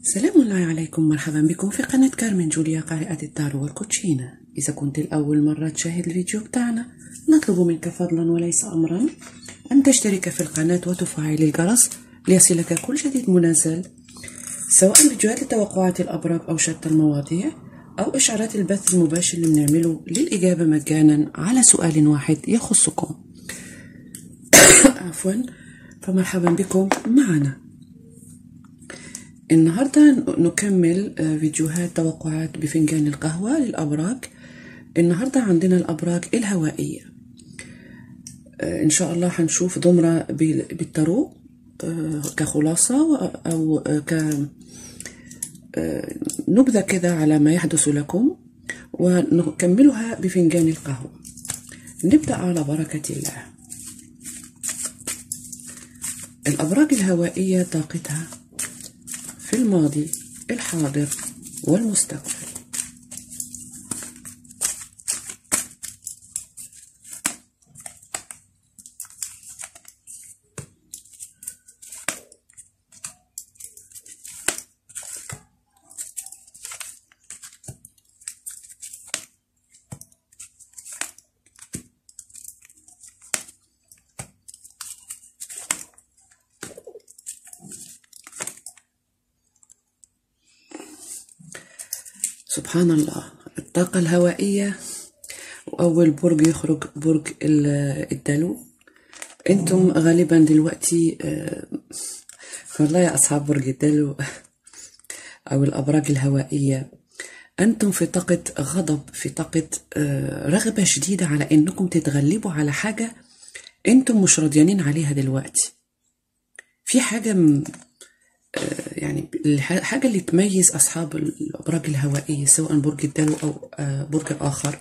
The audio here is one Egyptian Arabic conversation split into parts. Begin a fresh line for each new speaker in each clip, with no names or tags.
سلام الله عليكم مرحبا بكم في قناة كارمن جوليا قارئة التارو والكوتشينة إذا كنت الأول مرة تشاهد الفيديو بتاعنا نطلب منك فضلا وليس أمرا أن تشترك في القناة وتفعل الجرس ليصلك كل جديد منزل سواء فيديوهات لتوقعات الأبراج أو شتى المواضيع أو إشعارات البث المباشر اللي بنعمله للإجابة مجانا على سؤال واحد يخصكم عفوا فمرحبا بكم معنا النهاردة نكمل فيديوهات توقعات بفنجان القهوة للأبراج النهاردة عندنا الأبراج الهوائية إن شاء الله هنشوف ضمرة بالتارو كخلاصة أو ك نبذة كده على ما يحدث لكم ونكملها بفنجان القهوة نبدأ على بركة الله الأبراج الهوائية طاقتها في الماضي الحاضر والمستقبل سبحان الله الطاقة الهوائية وأول برج يخرج برج الدلو أنتم غالبا دلوقتي والله يا أصحاب برج الدلو أو الأبراج الهوائية أنتم في طاقة غضب في طاقة رغبة شديدة على أنكم تتغلبوا على حاجة أنتم مش راضيانين عليها دلوقتي في حاجة يعني الحاجة اللي تميز أصحاب الأبراج الهوائية سواء برج الدلو أو برج آخر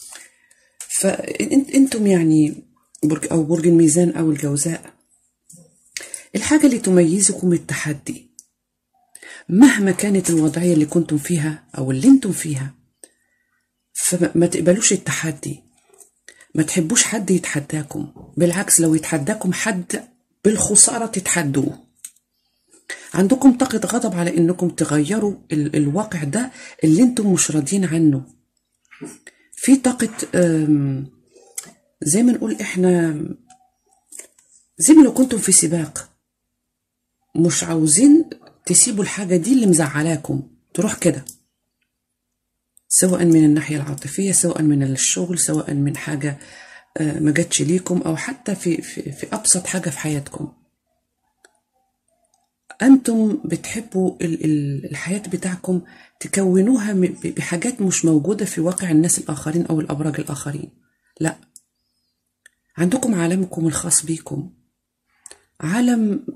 فأنتم يعني برج أو برج الميزان أو الجوزاء الحاجة اللي تميزكم التحدي مهما كانت الوضعية اللي كنتم فيها أو اللي انتم فيها فما تقبلوش التحدي ما تحبوش حد يتحداكم بالعكس لو يتحداكم حد بالخسارة تتحدوه عندكم طاقة غضب على انكم تغيروا ال الواقع ده اللي انتم مش راضيين عنه في طاقة زي ما نقول احنا زي ما لو كنتم في سباق مش عاوزين تسيبوا الحاجة دي اللي مزعلاكم تروح كده سواء من الناحية العاطفية سواء من الشغل سواء من حاجة ما جاتش ليكم أو حتى في, في, في أبسط حاجة في حياتكم أنتم بتحبوا الحياة بتاعكم تكونوها بحاجات مش موجودة في واقع الناس الآخرين أو الأبراج الآخرين لا عندكم عالمكم الخاص بيكم عالم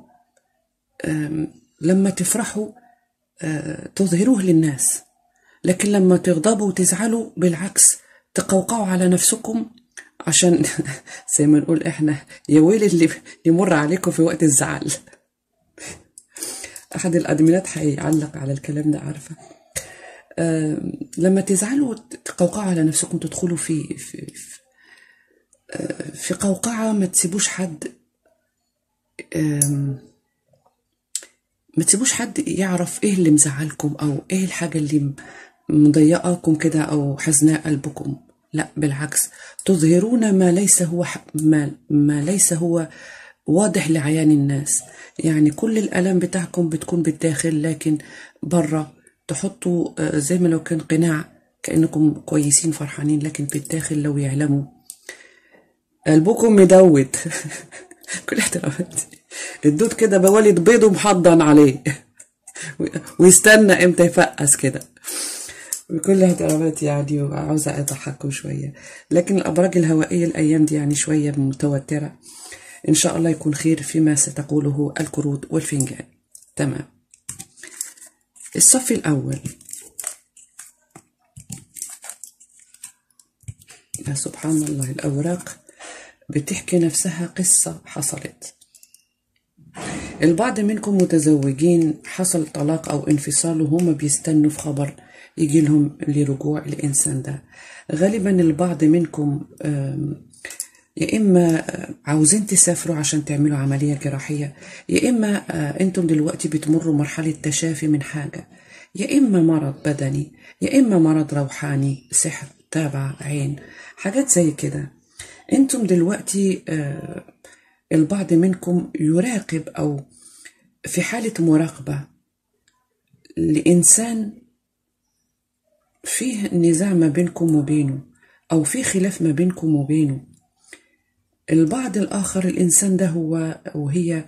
لما تفرحوا تظهروه للناس لكن لما تغضبوا وتزعلوا بالعكس تقوقعوا على نفسكم عشان زي ما نقول احنا يا ويل اللي يمر عليكم في وقت الزعل احد الادمينات هيعلق على الكلام ده عارفه أه لما تزعلوا تقوقعوا على نفسكم تدخلوا في في في, أه في قوقعه ما تسيبوش حد ما تسيبوش حد يعرف ايه اللي مزعلكم او ايه الحاجه اللي مضيقاكم كده او حزناء قلبكم لا بالعكس تظهرون ما ليس هو ما, ما ليس هو واضح لعيان الناس يعني كل الألم بتاعكم بتكون بالداخل لكن برا تحطوا زي ما لو كان قناع كأنكم كويسين فرحانين لكن بالداخل لو يعلموا قلبكم مدود كل احتراماتي الدود كده بوالد بيضه محضن عليه ويستنى امتى يفقس كده بكل احتراماتي يعني وعاوزة أضحكوا شوية لكن الأبراج الهوائية الأيام دي يعني شوية متوترة إن شاء الله يكون خير فيما ستقوله الكروت والفنجان تمام الصف الأول يا سبحان الله الأوراق بتحكي نفسها قصة حصلت البعض منكم متزوجين حصل طلاق أو انفصال وهم بيستنوا في خبر يجي لهم لرجوع الإنسان ده غالبا البعض منكم يا إما عاوزين تسافروا عشان تعملوا عملية جراحية يا إما أنتم دلوقتي بتمروا مرحلة تشافي من حاجة يا إما مرض بدني يا إما مرض روحاني سحر تابع عين حاجات زي كده أنتم دلوقتي البعض منكم يراقب أو في حالة مراقبة لإنسان فيه نزاع ما بينكم وبينه أو في خلاف ما بينكم وبينه البعض الآخر الإنسان ده هو وهي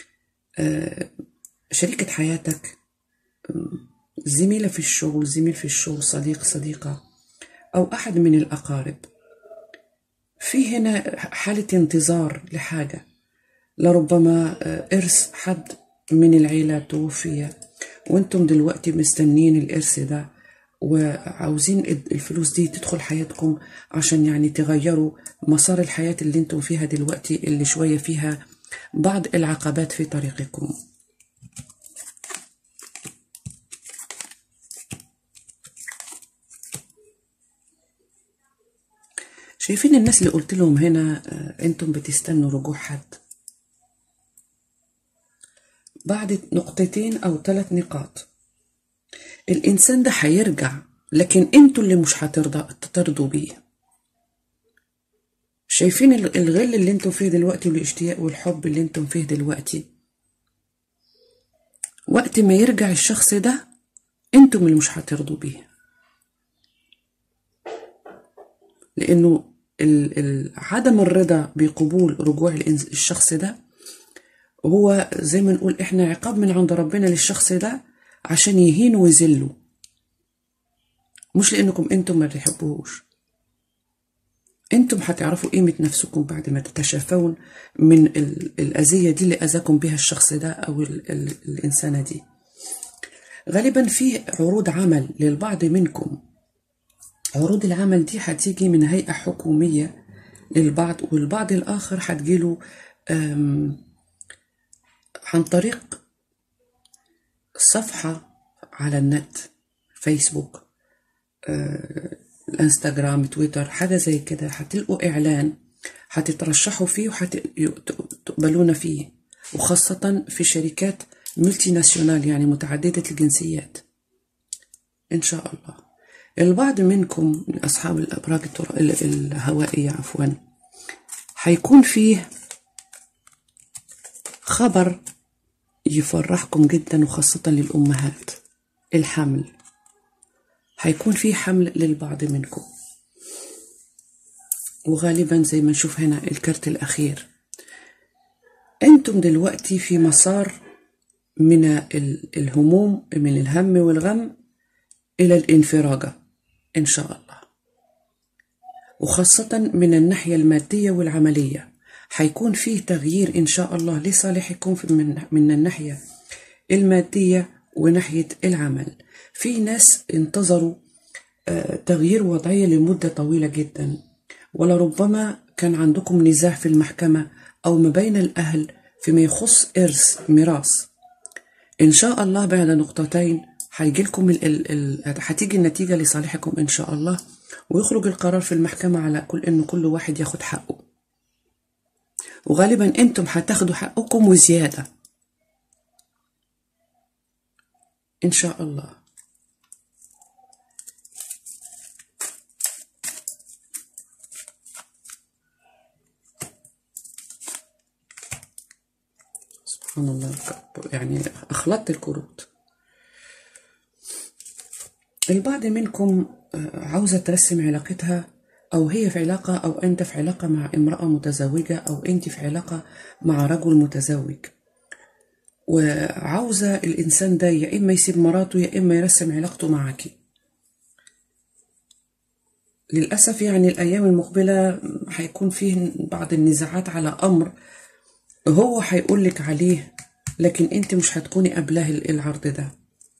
شريكة حياتك زميلة في الشغل زميل في الشغل صديق صديقة أو أحد من الأقارب في هنا حالة انتظار لحاجة لربما إرث حد من العيلة توفي وانتم دلوقتي مستنين الإرث ده وعاوزين الفلوس دي تدخل حياتكم عشان يعني تغيروا مسار الحياة اللي انتم فيها دلوقتي اللي شوية فيها بعض العقبات في طريقكم شايفين الناس اللي قلت لهم هنا انتم بتستنوا رجوع حد بعد نقطتين او ثلاث نقاط الانسان ده هيرجع لكن انتوا اللي مش هترضى ترضوا بيه شايفين الغل اللي انتم فيه دلوقتي والاشتياق والحب اللي انتم فيه دلوقتي وقت ما يرجع الشخص ده انتم اللي مش هترضوا بيه لانه عدم الرضا بقبول رجوع الشخص ده هو زي ما نقول احنا عقاب من عند ربنا للشخص ده عشان يهينوا ويذلوا مش لانكم انتم ما تحبوهوش انتم هتعرفوا قيمة نفسكم بعد ما تتشافون من الأذية دي اللي أذاكم بها الشخص ده أو ال ال الإنسانة دي غالبا في عروض عمل للبعض منكم عروض العمل دي هتيجي من هيئة حكومية للبعض والبعض الآخر هتجيله عن طريق صفحة على النت فيسبوك الانستغرام تويتر حاجة زي كده هتلقوا إعلان هتترشحوا فيه وهتقبلون فيه وخاصة في شركات ملتي ناسيونال يعني متعددة الجنسيات إن شاء الله البعض منكم من أصحاب الأبراج الهوائية عفوا هيكون فيه خبر يفرحكم جدا وخاصة للأمهات الحمل هيكون في حمل للبعض منكم وغالبا زي ما نشوف هنا الكرت الأخير أنتم دلوقتي في مسار من الهموم من الهم والغم إلى الانفراجة إن شاء الله وخاصة من الناحية المادية والعملية حيكون فيه تغيير إن شاء الله لصالحكم من, من الناحية المادية وناحية العمل في ناس انتظروا تغيير وضعية لمدة طويلة جدا ولربما كان عندكم نزاع في المحكمة أو ما بين الأهل فيما يخص إرث ميراث إن شاء الله بعد نقطتين هيجي لكم ال ال ال هتيجي النتيجة لصالحكم إن شاء الله ويخرج القرار في المحكمة على كل إن كل واحد ياخد حقه وغالبا أنتم هتاخدوا حقكم وزيادة إن شاء الله سبحان الله يعني أخلطت الكروت البعض منكم عاوزة ترسم علاقتها أو هي في علاقة أو أنت في علاقة مع امرأة متزوجة أو أنت في علاقة مع رجل متزوج وعاوزة الإنسان ده يا إما يسيب مراته يا إما يرسم علاقته معك للأسف يعني الأيام المقبلة هيكون فيه بعض النزاعات على أمر هو هيقول لك عليه لكن أنت مش هتكوني قبلاه العرض ده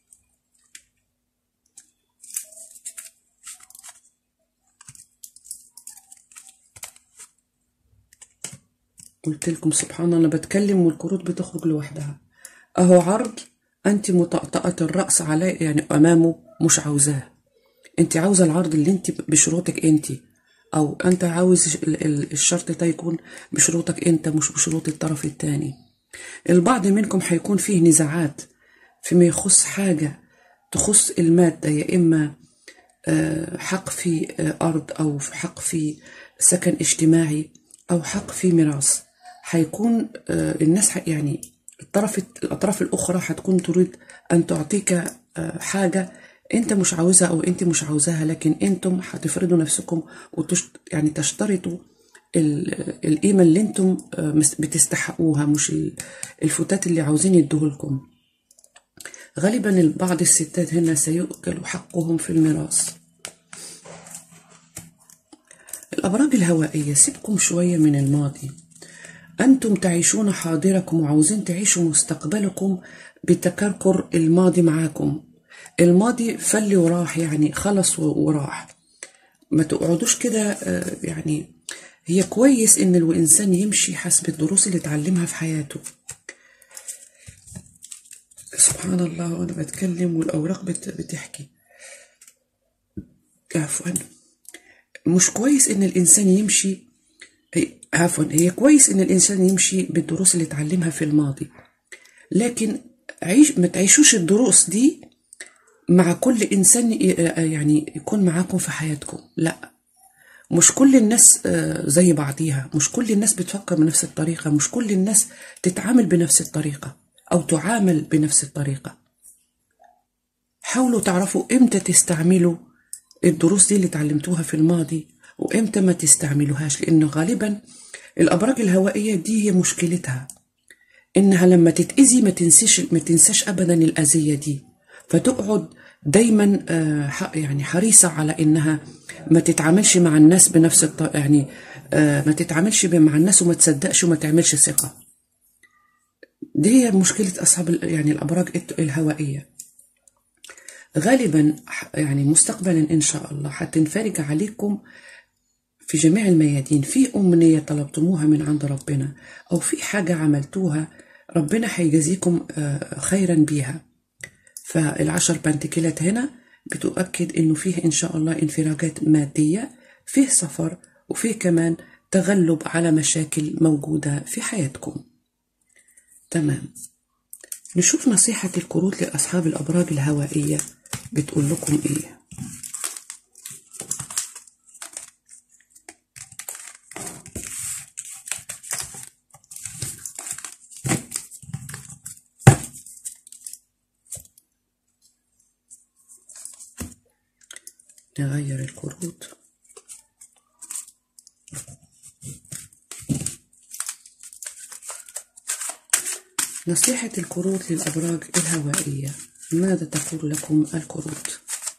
قلت لكم سبحان الله بتكلم والكروت بتخرج لوحدها اهو عرض انت مطأطأة الرأس عليه يعني امامه مش عاوزاه انت عاوزة العرض اللي انت بشروطك انت أو أنت عاوز ال- ال- الشرط ده يكون بشروطك أنت مش بشروط الطرف الثاني البعض منكم هيكون فيه نزاعات فيما يخص حاجة تخص المادة يا إما آه، حق في آه، أرض أو حق في سكن اجتماعي أو حق في ميراث هيكون آه، الناس ح- يعني الطرف الأطراف الأخرى هتكون تريد أن تعطيك آه، حاجة أنت مش عاوزها أو أنت مش عاوزاها لكن أنتم هتفرضوا نفسكم وتش يعني تشترطوا ال- القيمة اللي أنتم آه، مس- بتستحقوها مش ال- الفتات اللي عاوزين يدوهولكم غالبا بعض الستات هنا سيؤكل حقهم في الميراث الأبراج الهوائية سيبكم شوية من الماضي أنتم تعيشون حاضركم وعاوزين تعيشوا مستقبلكم بتكركر الماضي معاكم الماضي فل وراح يعني خلص و- وراح ما تقعدوش كده آه، يعني هي كويس إن الإنسان يمشي حسب الدروس اللي اتعلمها في حياته سبحان الله وأنا بتكلم والأوراق بت- بتحكي عفوا مش كويس إن الإنسان يمشي هي- عفوا هي كويس إن الإنسان يمشي بالدروس اللي اتعلمها في الماضي لكن عيش ما تعيشوش الدروس دي مع كل إنسان ي- يعني يكون معاكم في حياتكم لا مش كل الناس آه، زي بعضيها مش كل الناس بتفكر بنفس الطريقة مش كل الناس تتعامل بنفس الطريقة أو تعامل بنفس الطريقة حاولوا تعرفوا إمتى تستعملوا الدروس دي اللي اتعلمتوها في الماضي وإمتى ما تستعملوهاش لأنه غالبا الأبراج الهوائية دي هي مشكلتها إنها لما تتأذي ما تنسيش ما تنساش أبدا الأذية دي فتقعد دايما آه، ح- يعني حريصة على إنها ما تتعاملش مع الناس بنفس الط... يعني آه، ما تتعاملش مع الناس وما تصدقش وما تعملش ثقة دي هي مشكلة أصحاب ال- يعني الأبراج الت- الهوائية غالبا ح- يعني مستقبلا إن شاء الله هتنفرج عليكم في جميع الميادين في أمنية طلبتموها من عند ربنا أو في حاجة عملتوها ربنا هيجازيكم آه، خيرا بيها فالعشر بنتكلات هنا بتؤكد إنه فيه إن شاء الله انفراجات مادية فيه سفر وفيه كمان تغلب على مشاكل موجودة في حياتكم تمام نشوف نصيحة الكروت لأصحاب الأبراج الهوائية بتقول لكم إيه نغير الكروت نصيحة الكروت للأبراج الهوائية ماذا تقول لكم الكروت؟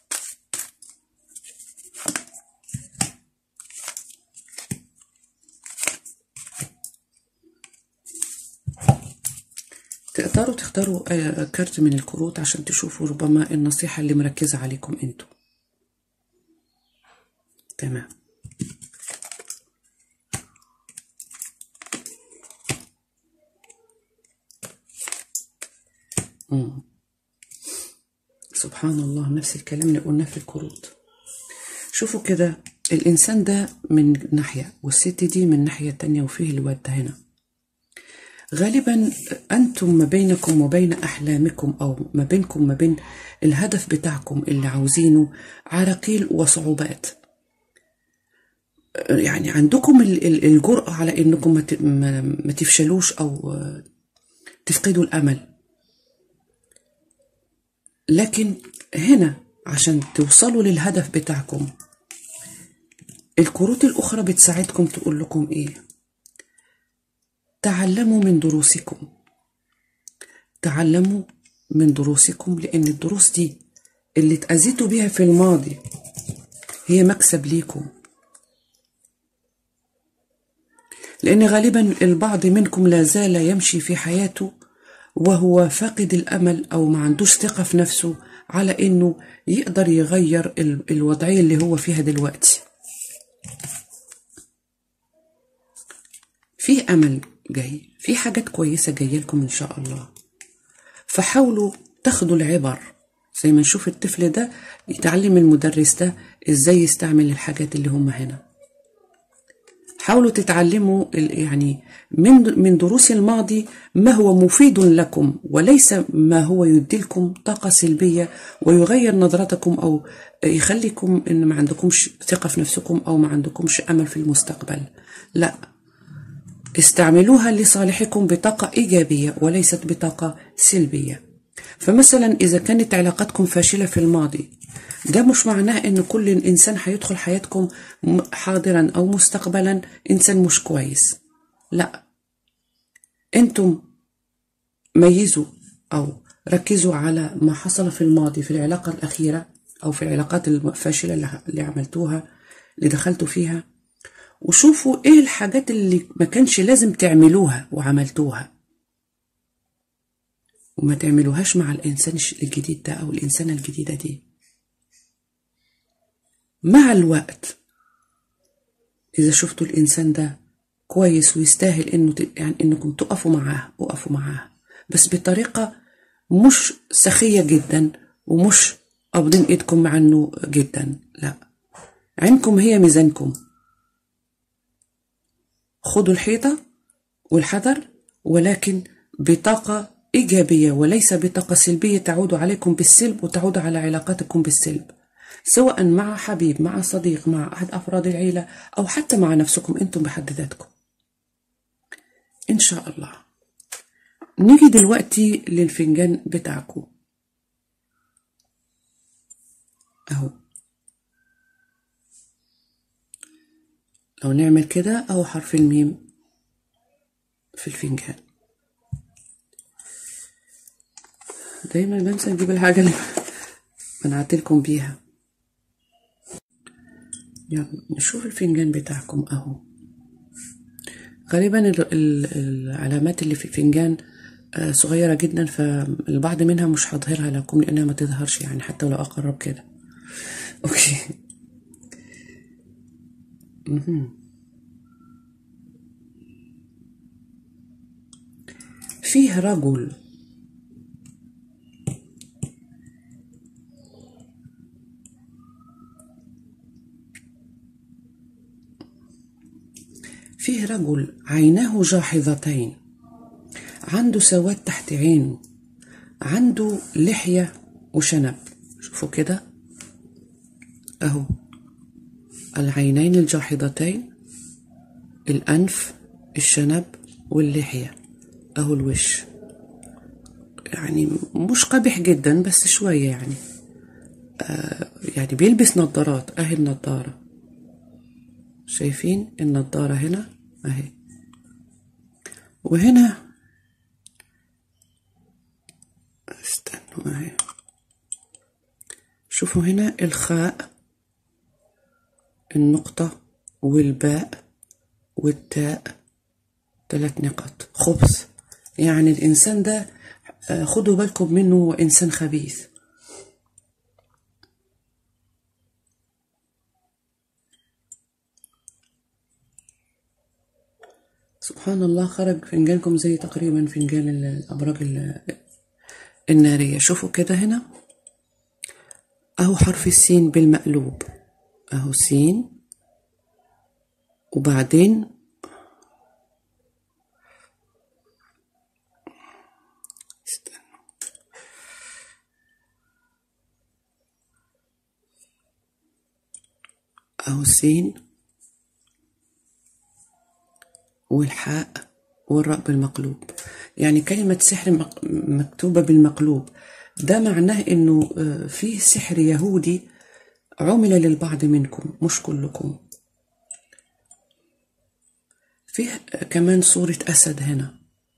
تقدروا تختاروا آه، كارت من الكروت عشان تشوفوا ربما النصيحة اللي مركزة عليكم انتوا تمام مم. سبحان الله نفس الكلام اللي قلناه في الكروت شوفوا كده الإنسان ده من ناحية والست دي من ناحية تانية وفيه الواد ده هنا غالبا أنتم ما بينكم وبين أحلامكم أو ما بينكم ما بين الهدف بتاعكم اللي عاوزينه عراقيل وصعوبات يعني عندكم ال- ال- الجرأة على إنكم ما ت- ما ما تفشلوش أو آه، تفقدوا الأمل لكن هنا عشان توصلوا للهدف بتاعكم الكروت الأخرى بتساعدكم تقول لكم إيه تعلموا من دروسكم تعلموا من دروسكم لأن الدروس دي اللي اتأذيتوا بيها في الماضي هي مكسب ليكم لأن غالبا البعض منكم لا زال يمشي في حياته وهو فاقد الأمل أو ما عندوش ثقة في نفسه على إنه يقدر يغير ال- الوضعية اللي هو فيها دلوقتي في أمل جاي في حاجات كويسة جاية لكم إن شاء الله فحاولوا تاخدوا العبر زي ما نشوف الطفل ده يتعلم المدرس ده إزاي يستعمل الحاجات اللي هم هنا حاولوا تتعلموا ال- يعني من من دروس الماضي ما هو مفيد لكم وليس ما هو يديلكم طاقة سلبية ويغير نظرتكم أو يخليكم إن ما عندكمش ثقة في نفسكم أو ما عندكمش أمل في المستقبل لا استعملوها لصالحكم بطاقة إيجابية وليست بطاقة سلبية فمثلا إذا كانت علاقاتكم فاشلة في الماضي ده مش معناه إن كل إنسان هيدخل حياتكم م- حاضرا أو مستقبلا إنسان مش كويس لا أنتم ميزوا أو ركزوا على ما حصل في الماضي في العلاقة الأخيرة أو في العلاقات الفاشلة اللي- اللي عملتوها اللي دخلتوا فيها وشوفوا ايه الحاجات اللي ما كانش لازم تعملوها وعملتوها وما تعملوهاش مع الانسان الش- الجديد ده او الانسانه الجديده دي مع الوقت اذا شفتوا الانسان ده كويس ويستاهل انه ت- يعني انكم تقفوا معاه وقفوا معاه بس بطريقه مش سخيه جدا ومش قابضين ايدكم عنه جدا لا عينكم هي ميزانكم خدوا الحيطة والحذر ولكن بطاقة إيجابية وليس بطاقة سلبية تعود عليكم بالسلب وتعود على علاقاتكم بالسلب سواء مع حبيب مع صديق مع أحد أفراد العيلة أو حتى مع نفسكم أنتم بحد ذاتكم إن شاء الله نيجي دلوقتي للفنجان بتاعكم أهو لو نعمل كده أو حرف الميم في الفنجان دايما بنسى نجيب الحاجة اللي بنعتلكم بيها يلا نشوف الفنجان بتاعكم أهو غالبا ال- ال- العلامات اللي في الفنجان آه، صغيرة جدا فالبعض منها مش هظهرها لكم لأنها ما تظهرش يعني حتى ولو أقرب كده أوكي فيه رجل فيه رجل عيناه جاحظتين عنده سواد تحت عينه عنده لحية وشنب شوفوا كده أهو العينين الجاحظتين الأنف الشنب واللحية أهو الوش يعني مش قبح جدا بس شوية يعني آه يعني بيلبس نظارات أهي النظارة شايفين النظارة هنا أهي وهنا استنوا أهي شوفوا هنا الخاء النقطة والباء والتاء ثلاث نقط خبث يعني الإنسان ده آه، خدوا بالكم منه هو إنسان خبيث سبحان الله خرج فنجانكم زي تقريبا فنجان ال- الأبراج ال- النارية شوفوا كده هنا أهو حرف السين بالمقلوب أهو سين وبعدين استنوا. أهو سين والحاء والراء بالمقلوب يعني كلمة سحر مق- مكتوبة بالمقلوب ده معناه انه آه، فيه سحر يهودي عمل للبعض منكم مش كلكم فيه كمان صورة أسد هنا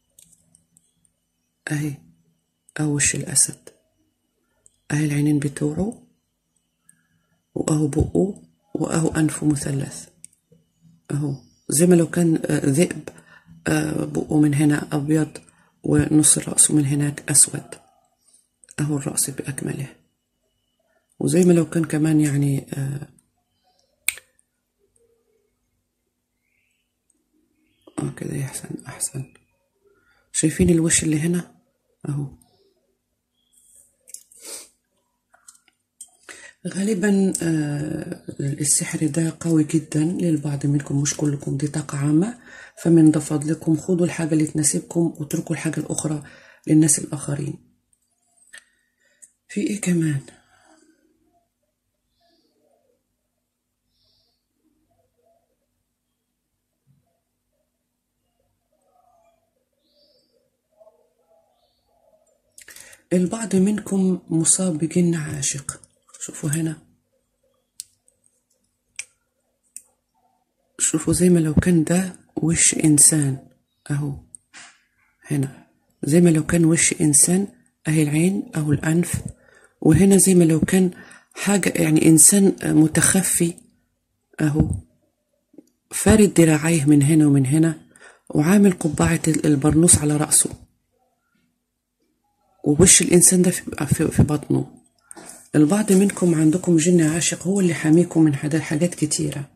أهي أهو وش الأسد أهي العينين بتوعه وأهو بقه وأهو أنفه مثلث أهو زي ما لو كان آه، ذئب آه، بقه من هنا أبيض ونص رأسه من هناك أسود أهو الرأس بأكمله وزي ما لو كان كمان يعني آه آه كده يحسن أحسن شايفين الوش اللي هنا أهو غالبا آه، السحر ده قوي جدا للبعض منكم مش كلكم دي طاقة عامة فمن ده فضلكم خدوا الحاجة اللي تناسبكم واتركوا الحاجة الأخرى للناس الآخرين في إيه كمان البعض منكم مصاب بجن عاشق شوفوا هنا شوفوا زي ما لو كان ده وش إنسان أهو هنا زي ما لو كان وش إنسان أهي العين أو الأنف وهنا زي ما لو كان حاجة يعني إنسان متخفي أهو فارد ذراعيه من هنا ومن هنا وعامل قبعة البرنوس على رأسه ووش الإنسان ده في- في في بطنه البعض منكم عندكم جن عاشق هو اللي حاميكم من حاجات حاجات كتيرة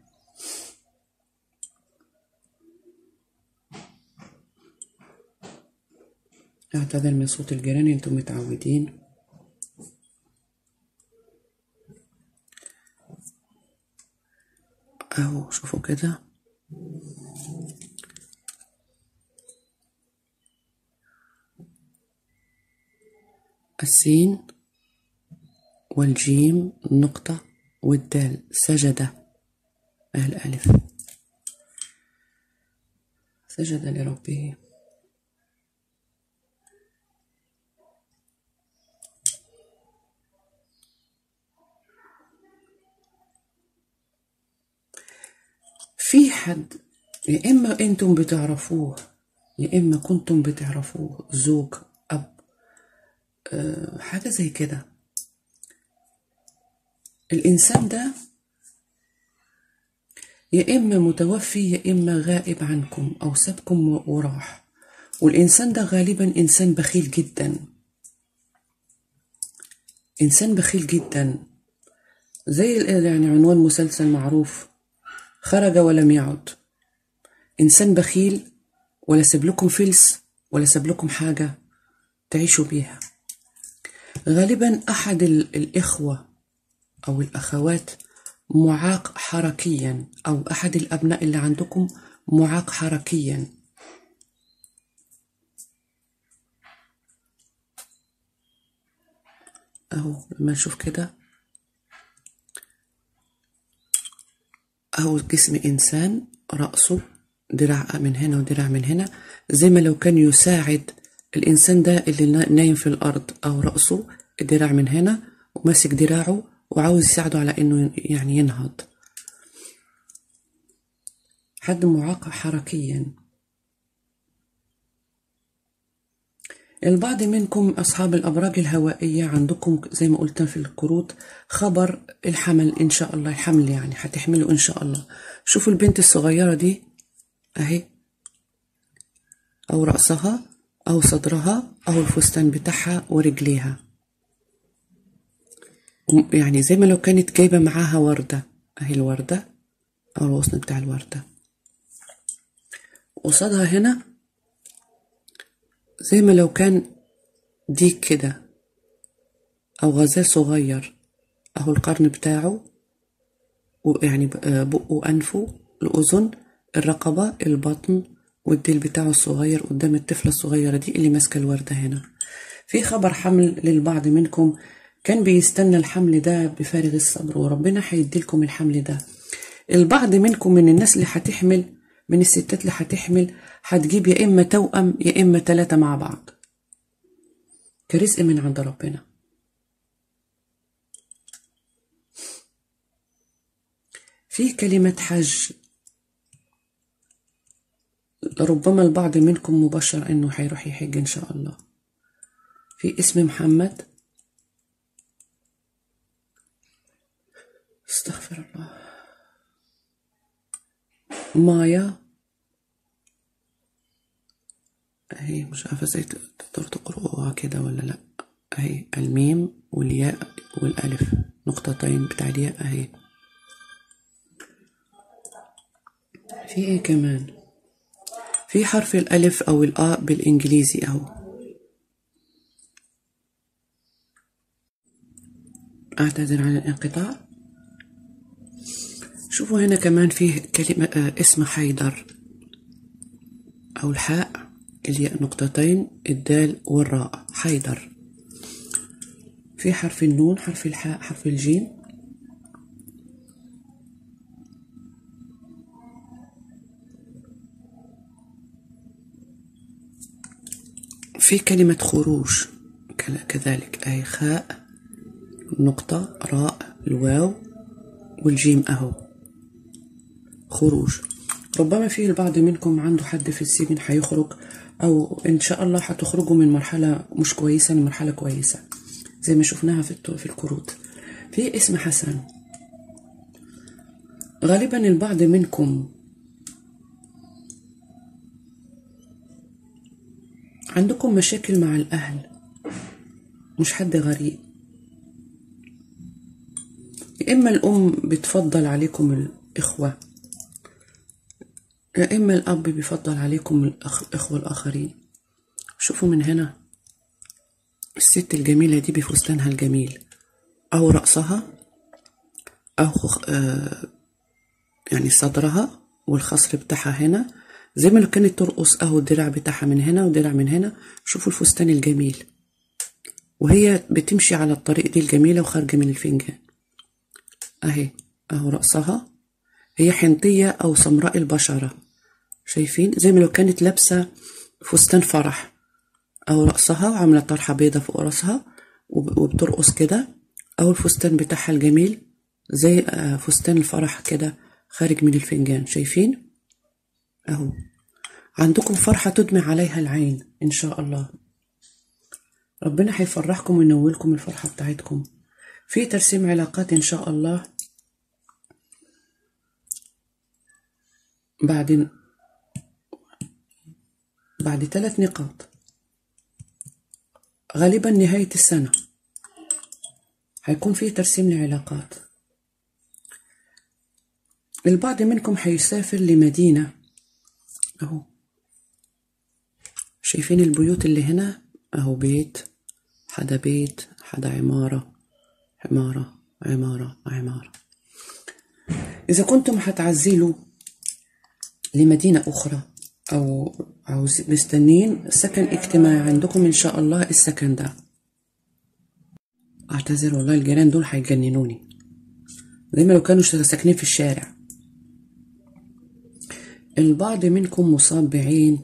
اعتذر من صوت الجيران انتم متعودين اهو شوفوا كده السين والجيم النقطة والدال سجد أهل ألف سجد لربه في حد يا إما أنتم بتعرفوه يا إما كنتم بتعرفوه زوج أب أه حاجة زي كده الإنسان ده يا إما متوفي يا إما غائب عنكم أو سابكم وراح والإنسان ده غالبا إنسان بخيل جدا إنسان بخيل جدا زي ال- يعني عنوان مسلسل معروف خرج ولم يعد إنسان بخيل ولا ساب لكم فلس ولا ساب لكم حاجة تعيشوا بيها غالبا أحد ال- الإخوة أو الأخوات معاق حركيا أو أحد الأبناء اللي عندكم معاق حركيا أهو لما نشوف كده أهو جسم إنسان رأسه دراع من هنا ودراع من هنا زي ما لو كان يساعد الإنسان ده اللي نا- نايم في الأرض أو رأسه الدراع من هنا وماسك دراعه وعاوز يساعده على إنه يعني ينهض حد معاق حركيا البعض منكم أصحاب الأبراج الهوائية عندكم زي ما قلت في الكروت خبر الحمل إن شاء الله الحمل يعني هتحملوا إن شاء الله شوفوا البنت الصغيرة دي أهي أو رأسها أو صدرها أو الفستان بتاعها ورجليها يعني زي ما لو كانت جايبة معاها وردة أهي الوردة أو الغصن بتاع الوردة قصادها هنا زي ما لو كان ديك كده أو غزال صغير أهو القرن بتاعه ويعني بقه وأنفه الأذن الرقبة البطن والديل بتاعه الصغير قدام الطفلة الصغيرة دي اللي ماسكة الوردة هنا في خبر حمل للبعض منكم كان بيستنى الحمل ده بفارغ الصبر وربنا هيديلكم الحمل ده البعض منكم من الناس اللي هتحمل من الستات اللي هتحمل هتجيب يا إما توأم يا إما تلاتة مع بعض كرزق من عند ربنا في كلمة حج ربما البعض منكم مبشر انه هيروح يحج ان شاء الله في اسم محمد استغفر الله مايا اهي مش عارفة ازاي تقدروا تقرؤوها كده ولا لا اهي الميم والياء والالف نقطتين بتاع الياء اهي في ايه كمان في حرف الألف أو الآ بالإنجليزي أهو أعتذر عن الانقطاع شوفوا هنا كمان فيه كلمة آه اسم حيدر أو الحاء الياء نقطتين الدال والراء حيدر في حرف النون حرف الحاء حرف الجيم في كلمة خروج كذلك أي خاء نقطة راء الواو والجيم أهو خروج ربما في البعض منكم عنده حد في السجن هيخرج أو إن شاء الله هتخرجوا من مرحلة مش كويسة لمرحلة كويسة زي ما شفناها في في الكروت في اسم حسن غالبا البعض منكم عندكم مشاكل مع الأهل مش حد غريب يا إما الأم بتفضل عليكم الإخوة يا إما الأب بيفضل عليكم الإخوة الآخرين شوفوا من هنا الست الجميلة دي بفستانها الجميل أو رأسها أو آه يعني صدرها والخصر بتاعها هنا زي ما لو كانت ترقص أهو الدراع بتاعها من هنا ودراع من هنا شوفوا الفستان الجميل وهي بتمشي على الطريق دي الجميلة وخارجة من الفنجان أهي أهو رأسها هي حنطية أو سمراء البشرة شايفين زي ما لو كانت لابسة فستان فرح أو رأسها وعاملة طرحة بيضة فوق رأسها وبترقص كده أو الفستان بتاعها الجميل زي فستان الفرح كده خارج من الفنجان شايفين أهو عندكم فرحة تدمع عليها العين إن شاء الله ربنا هيفرحكم وينولكم الفرحة بتاعتكم في ترسيم علاقات إن شاء الله بعد بعد ثلاث نقاط غالبا نهاية السنة هيكون في ترسيم لعلاقات البعض منكم هيسافر لمدينة أهو شايفين البيوت اللي هنا أهو بيت حدا بيت حدا عمارة عمارة عمارة عمارة إذا كنتم هتعزلوا لمدينة أخرى أو عاوز مستنين سكن اجتماعي عندكم إن شاء الله السكن ده أعتذر والله الجيران دول هيجننوني زي ما لو كانوا ساكنين في الشارع البعض منكم مصاب بعين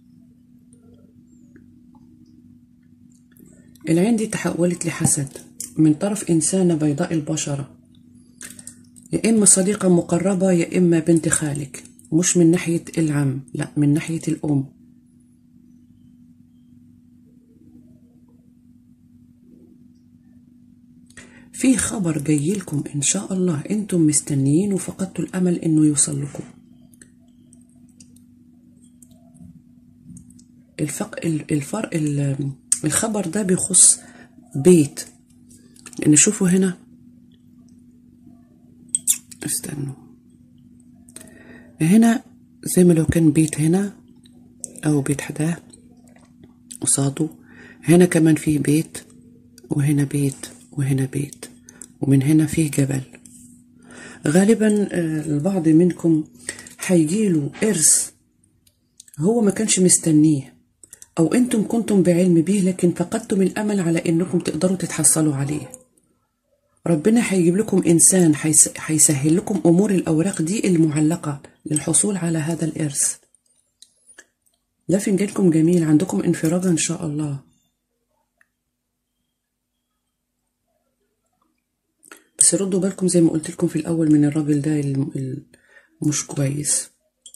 العين دي تحولت لحسد من طرف إنسانة بيضاء البشرة يا إما صديقة مقربة يا إما بنت خالك مش من ناحية العم لا من ناحية الأم في خبر جاي لكم إن شاء الله أنتم مستنيين وفقدتوا الأمل إنه يوصل لكم الفق الفرق الخبر ده بيخص بيت لأن شوفوا هنا استنوا هنا زي ما لو كان بيت هنا أو بيت حداه قصاده هنا كمان في بيت وهنا بيت وهنا بيت ومن هنا فيه جبل غالبا البعض منكم هيجيله إرث هو ما كانش مستنيه أو أنتم كنتم بعلم به لكن فقدتم الأمل على أنكم تقدروا تتحصلوا عليه ربنا هيجيب لكم إنسان هيسهل لكم أمور الأوراق دي المعلقة للحصول على هذا الإرث ده فنجانكم جميل عندكم انفراجة إن شاء الله بس ردوا بالكم زي ما قلت لكم في الأول من الراجل ده مش كويس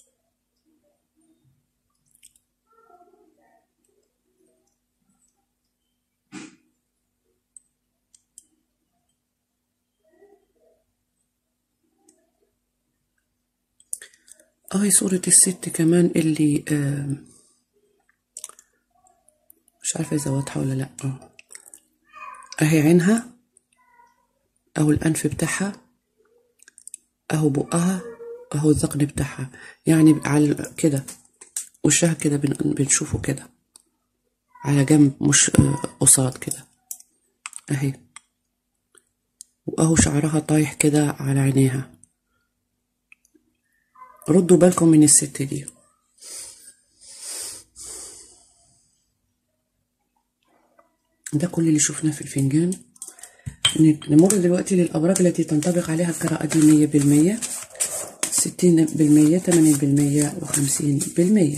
اه صورة الست كمان اللي آه مش عارفة إذا واضحة ولا لأ آه. أهي عينها أهو الأنف بتاعها أهو بقها أهو الذقن بتاعها يعني على كده وشها كده بنشوفه كده على جنب مش آه قصاد كده أهي وأهو شعرها طايح كده على عينيها ردوا بالكم من الست دي ده كل اللي شفناه في الفنجان نمر دلوقتي للأبراج التي تنطبق عليها القراءة دي مية بالمية ستين بالمية تمانين بالمية وخمسين بالمية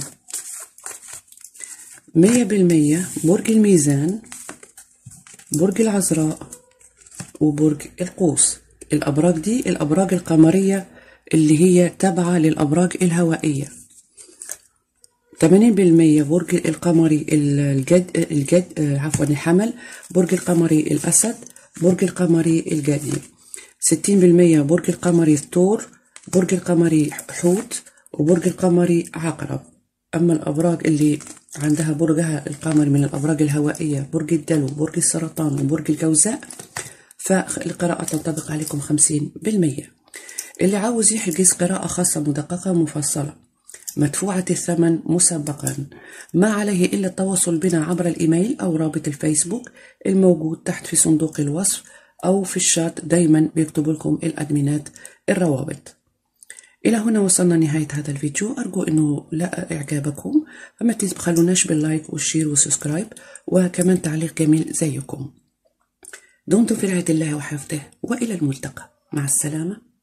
مية بالمية برج الميزان برج العذراء وبرج القوس الأبراج دي الأبراج القمرية اللي هي تابعة للأبراج الهوائية 80% برج القمري الجد الجد عفوا الحمل برج القمري الأسد برج القمري الجدي 60% برج القمري الثور برج القمري حوت وبرج القمري عقرب أما الأبراج اللي عندها برجها القمري من الأبراج الهوائية برج الدلو برج السرطان وبرج الجوزاء فالقراءة تنطبق عليكم 50% اللي عاوز يحجز قراءة خاصة مدققة مفصلة مدفوعة الثمن مسبقا ما عليه إلا التواصل بنا عبر الإيميل أو رابط الفيسبوك الموجود تحت في صندوق الوصف أو في الشات دايما بيكتب لكم الأدمينات الروابط إلى هنا وصلنا نهاية هذا الفيديو أرجو أنه لا إعجابكم فما تبخلوناش باللايك والشير والسبسكرايب وكمان تعليق جميل زيكم دمتم في رعاية الله وحفظه وإلى الملتقى مع السلامة